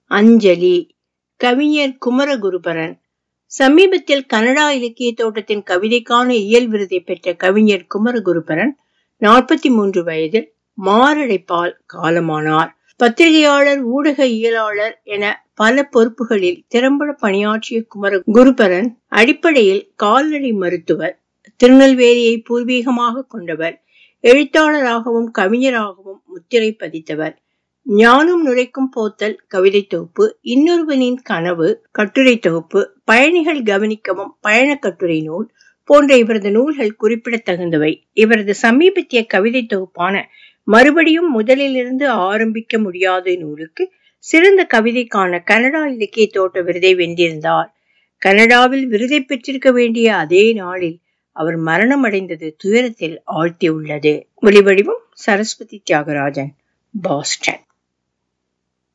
அஞ்சலி கவிஞர் குமரகுருபரன் சமீபத்தில் கனடா இலக்கிய தோட்டத்தின் கவிதைக்கான இயல் விருதை பெற்ற கவிஞர் குமரகுருபரன் நாற்பத்தி மூன்று வயதில் மாரடைப்பால் காலமானார் பத்திரிகையாளர் ஊடக இயலாளர் என பல பொறுப்புகளில் திறம்பட பணியாற்றிய குமர குருபரன் அடிப்படையில் கால்நடை மருத்துவர் திருநெல்வேலியை பூர்வீகமாக கொண்டவர் எழுத்தாளராகவும் கவிஞராகவும் முத்திரை பதித்தவர் ஞானம் நுழைக்கும் போத்தல் கவிதை தொகுப்பு இன்னொருவனின் கனவு கட்டுரை தொகுப்பு பயணிகள் கவனிக்கவும் பயண கட்டுரை நூல் போன்ற இவரது நூல்கள் குறிப்பிடத்தகுந்தவை இவரது சமீபத்திய கவிதை தொகுப்பான மறுபடியும் முதலிலிருந்து ஆரம்பிக்க முடியாத நூலுக்கு சிறந்த கவிதைக்கான கனடா இலக்கிய தோட்ட விருதை வென்றிருந்தார் கனடாவில் விருதை பெற்றிருக்க வேண்டிய அதே நாளில் அவர் மரணம் அடைந்தது துயரத்தில் ஆழ்த்தியுள்ளது ஒளிவடிவம் சரஸ்வதி தியாகராஜன் பாஸ்டன்